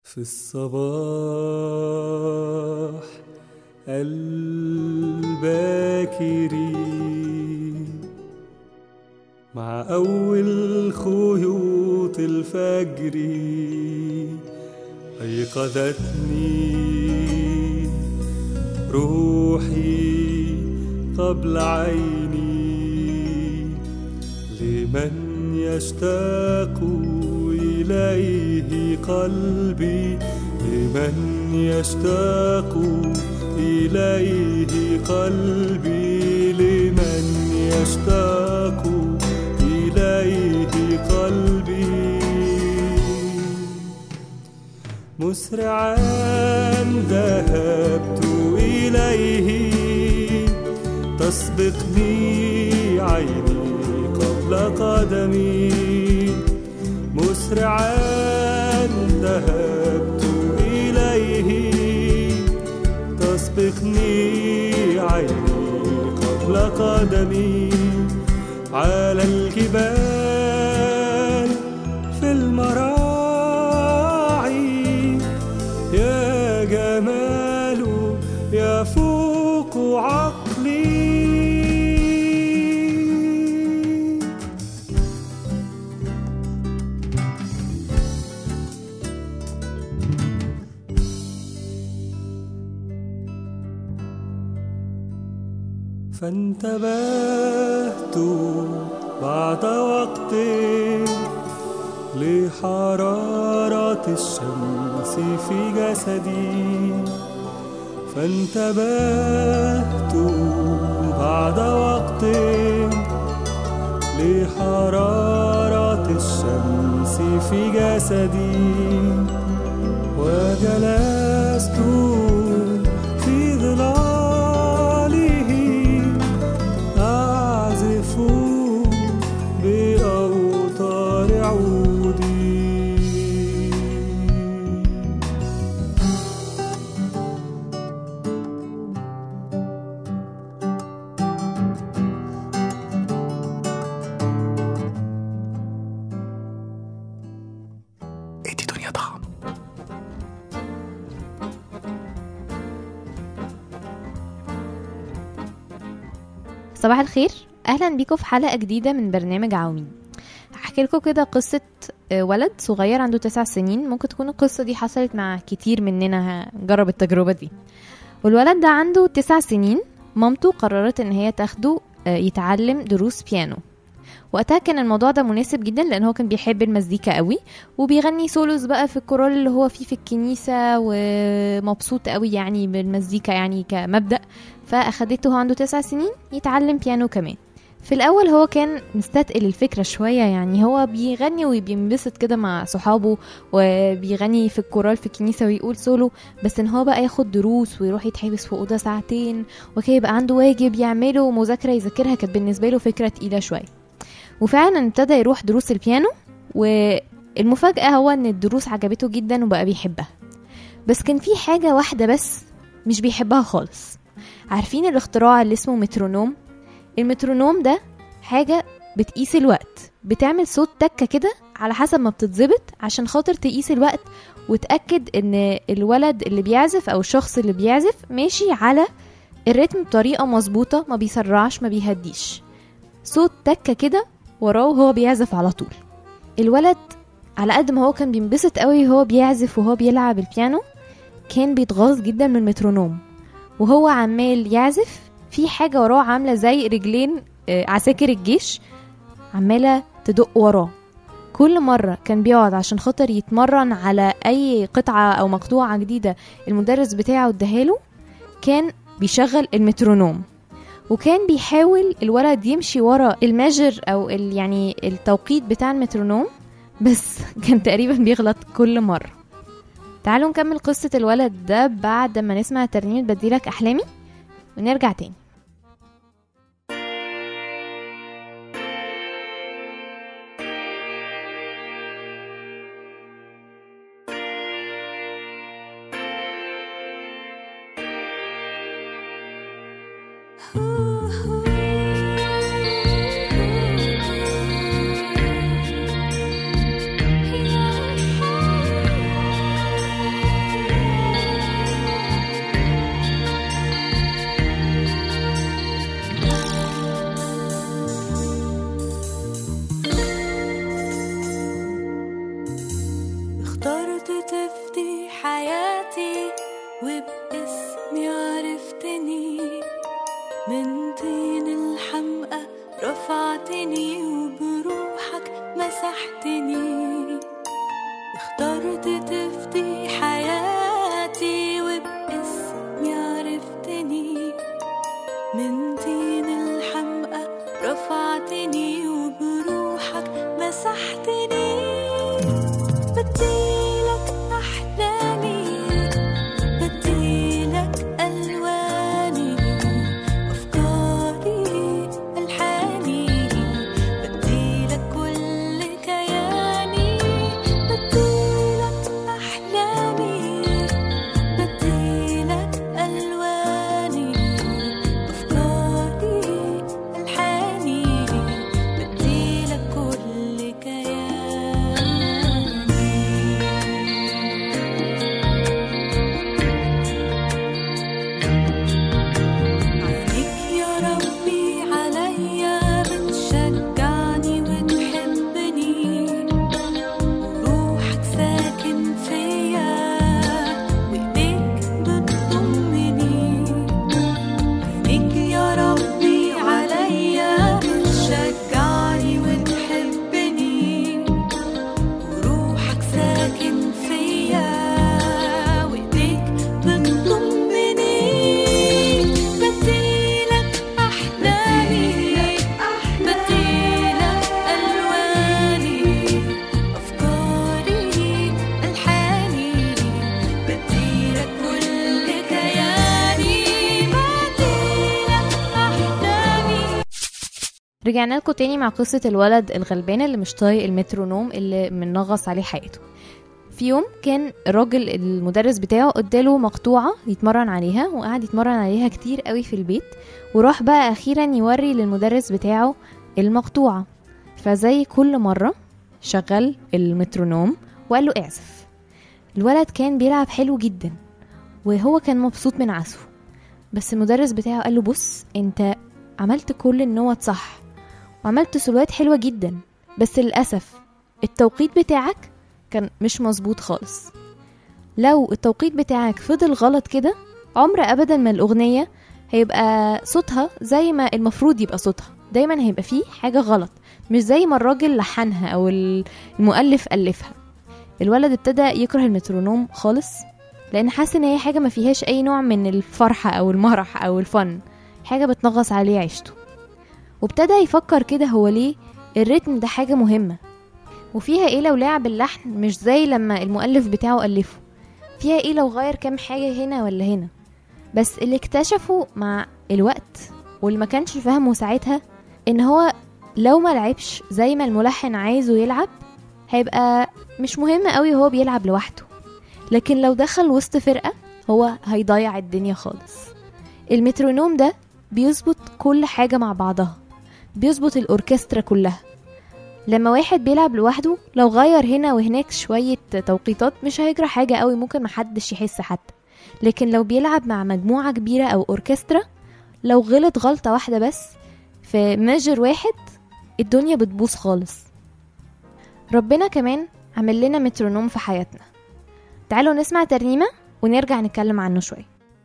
في الصباح الباكر مع أول خيوط الفجر أيقظتني روحي قبل عيني لمن يشتاق إليه قلبي لمن يشتاق إليه قلبي لمن يشتاق إليه قلبي مسرعا ذهبت إليه تسبقني عيني قبل قدمي مسرعا ذهبت إليه تسبقني عيني قبل قدمي على الجبال في المراعي يا جمال يفوق عقلي فانتبهت بعد وقت لحرارة الشمس في جسدي فانتبهت بعد وقت لحرارة الشمس في جسدي وجلست في ظلاله أعزف بأوتار عودي ادي دنيا طعم صباح الخير اهلا بيكم في حلقه جديده من برنامج عواميد هحكي لكم كده قصه آه، ولد صغير عنده تسع سنين ممكن تكون القصه دي حصلت مع كتير مننا جرب التجربه دي والولد ده عنده تسع سنين مامته قررت ان هي تاخده آه، يتعلم دروس بيانو وقتها كان الموضوع ده مناسب جدا لان هو كان بيحب المزيكا قوي وبيغني سولوز بقى في الكورال اللي هو فيه في الكنيسه ومبسوط قوي يعني بالمزيكا يعني كمبدا فاخدته وهو عنده تسع سنين يتعلم بيانو كمان في الاول هو كان مستثقل الفكره شويه يعني هو بيغني وبينبسط كده مع صحابه وبيغني في الكورال في الكنيسه ويقول سولو بس ان هو بقى ياخد دروس ويروح يتحبس في اوضه ساعتين وكده يبقى عنده واجب يعمله ومذاكره يذاكرها كانت بالنسبه له فكره تقيله شويه وفعلا ابتدى يروح دروس البيانو والمفاجاه هو ان الدروس عجبته جدا وبقى بيحبها بس كان في حاجه واحده بس مش بيحبها خالص عارفين الاختراع اللي اسمه مترونوم المترونوم ده حاجة بتقيس الوقت بتعمل صوت تكة كده على حسب ما بتتظبط عشان خاطر تقيس الوقت وتأكد ان الولد اللي بيعزف او الشخص اللي بيعزف ماشي على الريتم بطريقة مظبوطة ما بيسرعش ما بيهديش صوت تكة كده وراه وهو بيعزف على طول الولد على قد ما هو كان بينبسط قوي وهو بيعزف وهو بيلعب البيانو كان بيتغاظ جدا من المترونوم وهو عمال يعزف في حاجة وراه عاملة زي رجلين آه، عساكر الجيش عمالة تدق وراه كل مرة كان بيقعد عشان خاطر يتمرن على أي قطعة أو مقطوعة جديدة المدرس بتاعه اداهاله كان بيشغل المترونوم وكان بيحاول الولد يمشي ورا الماجر أو ال يعني التوقيت بتاع المترونوم بس كان تقريبا بيغلط كل مرة تعالوا نكمل قصة الولد ده بعد ما نسمع ترنيمة بديلك أحلامي ونرجع تاني Yeah. اخترت تفدي حياتي وباسمي عرفتني من طين الحمقى رفعتني وبروحك مسحتني اخترت تفدي حياتي وباسمي عرفتني من طين الحمقى رفعتني وبروحك مسحتني بديلك أحلامي بديلك ألواني أفكاري ألحاني بديلك كل كياني بديلك أحلامي بديلك ألواني أفكاري ألحاني بديلك كل كياني عينيك يا ربي عليا بتشجعني وتحبني وروحك ساكن فيا وايديك بتضمني عينيك يا ربي عليا بتشجعني وتحبني وروحك ساكن فيا وايديك بتضمني بديلك احلامي بديلك الواني افكاري الحاني بديلك كل كياني بديلك احلامي رجعنا لكم تاني مع قصة الولد الغلبان اللي مش طايق المترونوم اللي منغص عليه حياته في يوم كان الراجل المدرس بتاعه اداله مقطوعة يتمرن عليها وقعد يتمرن عليها كتير قوي في البيت وراح بقى أخيرا يوري للمدرس بتاعه المقطوعة فزي كل مرة شغل المترونوم وقال له اعزف الولد كان بيلعب حلو جدا وهو كان مبسوط من عزفه بس المدرس بتاعه قال له بص انت عملت كل النوت صح وعملت سلوات حلوة جدا بس للأسف التوقيت بتاعك كان مش مظبوط خالص لو التوقيت بتاعك فضل غلط كده عمر أبدا ما الأغنية هيبقى صوتها زي ما المفروض يبقى صوتها دايما هيبقى فيه حاجة غلط مش زي ما الراجل لحنها أو المؤلف ألفها الولد ابتدى يكره المترونوم خالص لأن حاسس إن هي حاجة ما فيهاش أي نوع من الفرحة أو المرح أو الفن حاجة بتنغص عليه عيشته وابتدى يفكر كده هو ليه الريتم ده حاجة مهمة وفيها ايه لو لعب اللحن مش زي لما المؤلف بتاعه ألفه فيها ايه لو غير كام حاجة هنا ولا هنا بس اللي اكتشفه مع الوقت واللي ما كانش فاهمه ساعتها ان هو لو ما لعبش زي ما الملحن عايزه يلعب هيبقى مش مهم قوي هو بيلعب لوحده لكن لو دخل وسط فرقة هو هيضيع الدنيا خالص المترونوم ده بيظبط كل حاجة مع بعضها بيظبط الأوركسترا كلها لما واحد بيلعب لوحده لو غير هنا وهناك شوية توقيتات مش هيجرى حاجة قوي ممكن محدش يحس حتى لكن لو بيلعب مع مجموعة كبيرة أو أوركسترا لو غلط غلطة واحدة بس في ميجر واحد الدنيا بتبوظ خالص ربنا كمان عمل لنا مترونوم في حياتنا تعالوا نسمع ترنيمة ونرجع نتكلم عنه شوية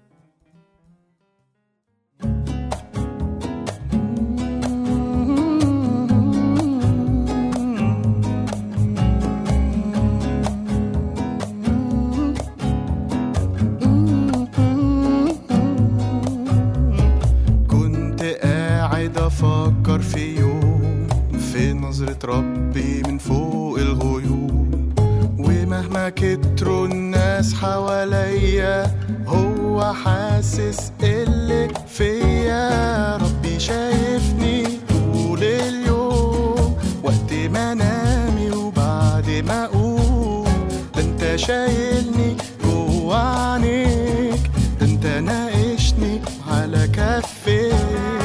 كنت قاعد افكر في يوم في نظرة ربي من فوق الغيوم ومهما كتروا الناس حواليا هو حاسس اللي فيا ربي شايفني طول اليوم وقت ما نامي وبعد ما اقوم ده انت شايلني جوا عينيك ده انت ناقشني على كفيك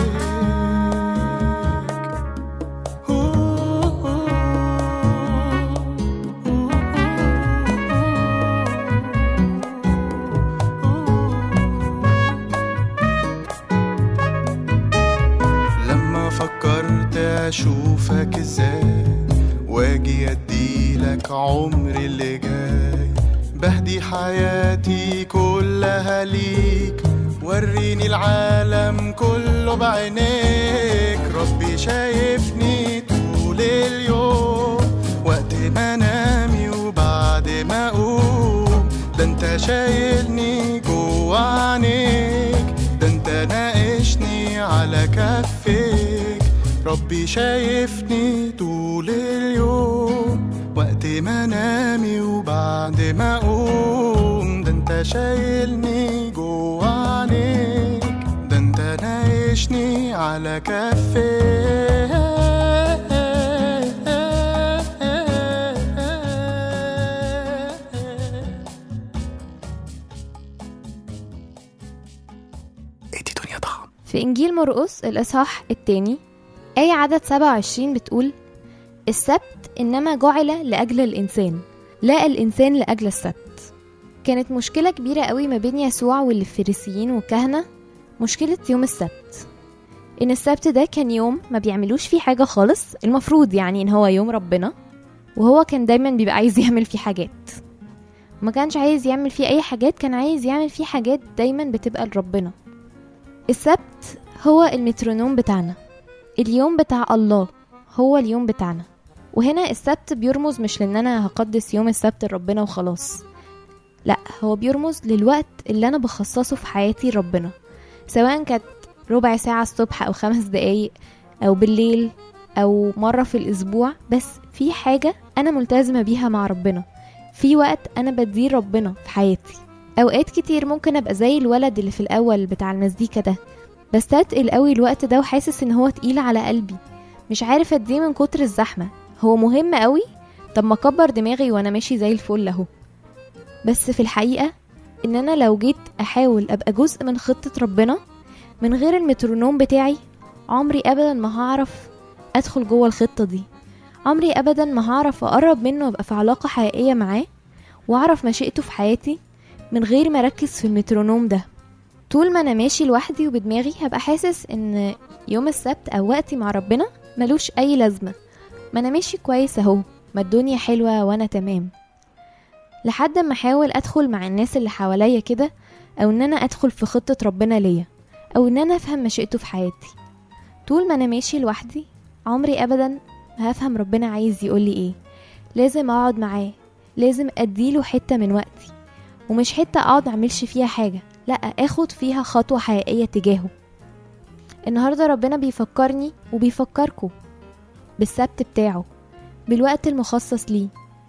لما فكرت اشوفك ازاي واجي اديلك عمري اللي جاي بهدي حياتي كلها ليك وريني العالم كله بعينيك ربي شايفني طول اليوم وقت ما نامي وبعد ما اقوم ده انت شايلني جوا عينيك ده انت ناقشني على كفيك ربي شايفني طول اليوم وقت ما نامي وبعد ما اقوم ده انت شايلني جوا عينيك ده انت ناقشني على كفيك ادي دنيا طعم في إنجيل مرقس الإصحاح التاني آية عدد 27 بتقول السبت إنما جعل لأجل الإنسان لا الإنسان لأجل السبت كانت مشكلة كبيرة قوي ما بين يسوع والفريسيين والكهنة مشكلة يوم السبت إن السبت ده كان يوم ما بيعملوش فيه حاجة خالص المفروض يعني إن هو يوم ربنا وهو كان دايما بيبقى عايز يعمل فيه حاجات ما كانش عايز يعمل فيه أي حاجات كان عايز يعمل فيه حاجات دايما بتبقى لربنا السبت هو المترونوم بتاعنا اليوم بتاع الله هو اليوم بتاعنا وهنا السبت بيرمز مش لان انا هقدس يوم السبت لربنا وخلاص لا هو بيرمز للوقت اللي انا بخصصه في حياتي لربنا سواء كانت ربع ساعة الصبح او خمس دقايق او بالليل او مرة في الاسبوع بس في حاجة انا ملتزمة بيها مع ربنا في وقت انا بديه ربنا في حياتي اوقات كتير ممكن ابقى زي الولد اللي في الاول بتاع المزيكا ده بستثقل قوي الوقت ده وحاسس ان هو تقيل على قلبي مش عارف اديه من كتر الزحمه هو مهم قوي طب ما اكبر دماغي وانا ماشي زي الفل اهو بس في الحقيقه ان انا لو جيت احاول ابقى جزء من خطه ربنا من غير المترونوم بتاعي عمري ابدا ما هعرف ادخل جوه الخطه دي عمري ابدا ما هعرف اقرب منه وابقى في علاقه حقيقيه معاه واعرف مشيئته في حياتي من غير ما اركز في المترونوم ده طول ما انا ماشي لوحدي وبدماغي هبقى حاسس ان يوم السبت او وقتي مع ربنا ملوش اي لازمه ما انا ماشي كويس اهو ما الدنيا حلوه وانا تمام لحد ما احاول ادخل مع الناس اللي حواليا كده او ان انا ادخل في خطه ربنا ليا او ان انا افهم مشيئته في حياتي طول ما انا ماشي لوحدي عمري ابدا ما هفهم ربنا عايز يقولي ايه لازم اقعد معاه لازم اديله حته من وقتي ومش حته اقعد اعملش فيها حاجه لا اخد فيها خطوه حقيقيه تجاهه النهارده ربنا بيفكرني وبيفكركم بالسبت بتاعه بالوقت المخصص ليه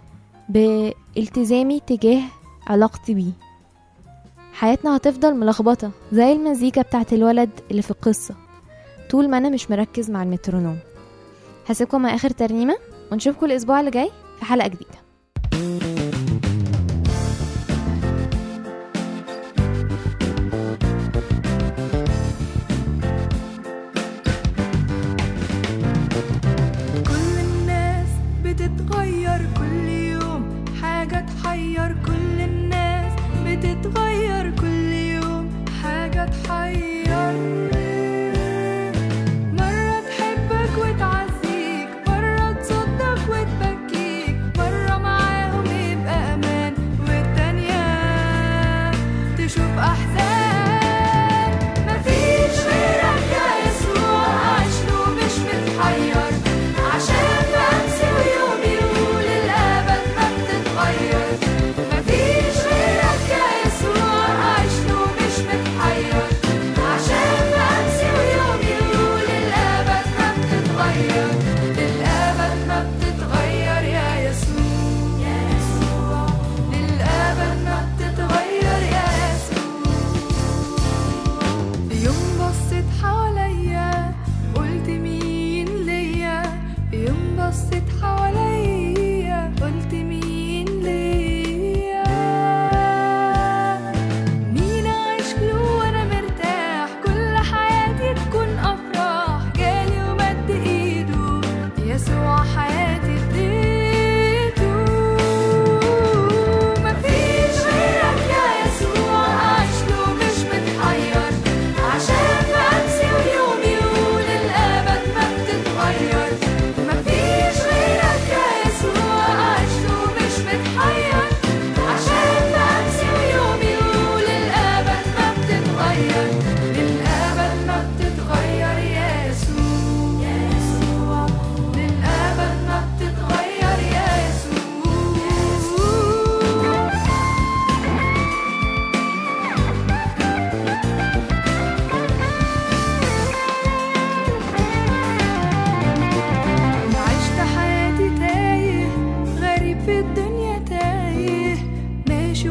بالتزامي تجاه علاقتي بيه حياتنا هتفضل ملخبطة زي المزيكا بتاعت الولد اللي في القصة طول ما أنا مش مركز مع المترونوم هسيبكم مع آخر ترنيمة ونشوفكم الأسبوع اللي جاي في حلقة جديدة كل الناس بتتغير كل يوم حاجة تحير كل الناس بتتغير كل يوم حاجة تحير مرة تحبك وتعزيك مرة تصدق وتبكيك مرة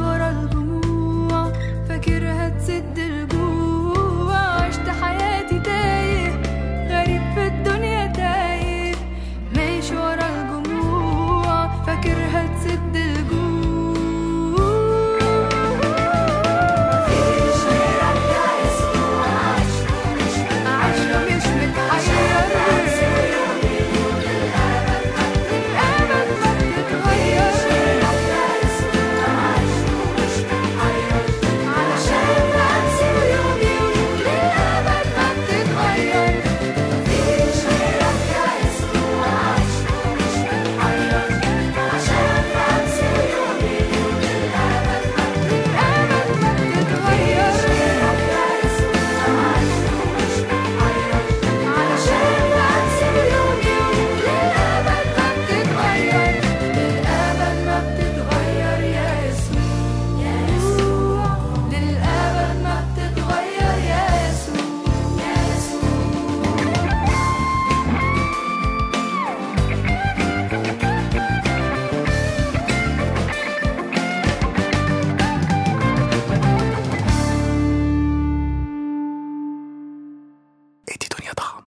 ورا الدموع فاكر